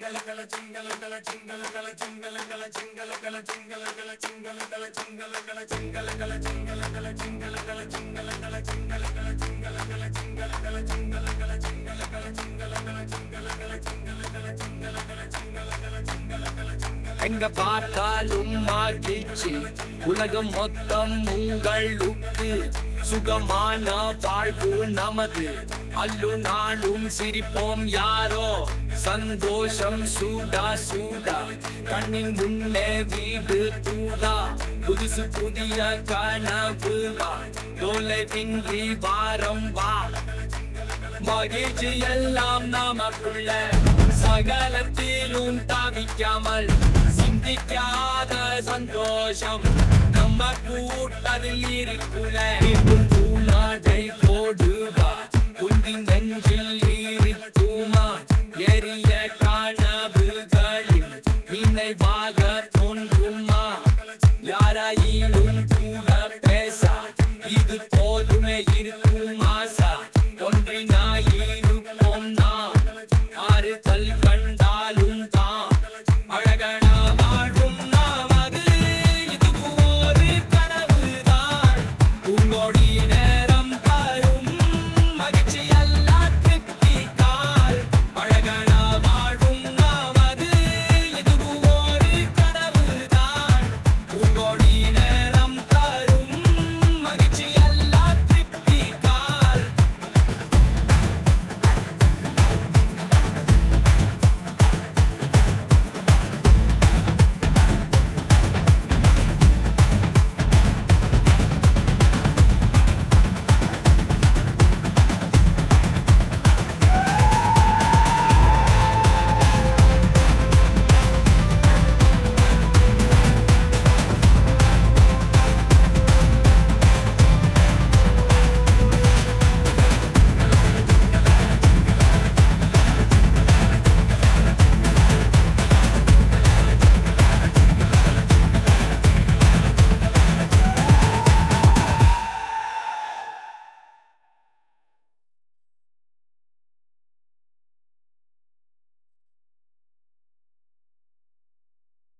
எங்க பார்த்தாலும் மகிழ்ச்சி உலகம் மொத்தம் உங்களுக்கு சுகமான வாழ்வு நமது அல்லு நாளும் சிரிப்போம் யாரோ சந்தோஷம் சூடா சூடா கண்ணின் முன்னே வீடு தூடா புதுசு புதிய கனவு வா தொலைவின்றி வாரம் வா மகிழ்ச்சி எல்லாம் நமக்குள்ள சகலத்திலும் தவிக்காமல் சிந்திக்காத சந்தோஷம் நம்ம கூட்டத்தில் இருக்குள்ள இன்னும் பூனாடை போடுவா உந்தின் நெஞ்சில் இருக்குமா எரிய கனவுகளில் நினைவாக தோன்றுமா யாராயிலும் கூட பேசா இது போதுமே இருக்கும் ஆசா ஒன்றினாயிருப்போம் நாம் ஆறு தல்க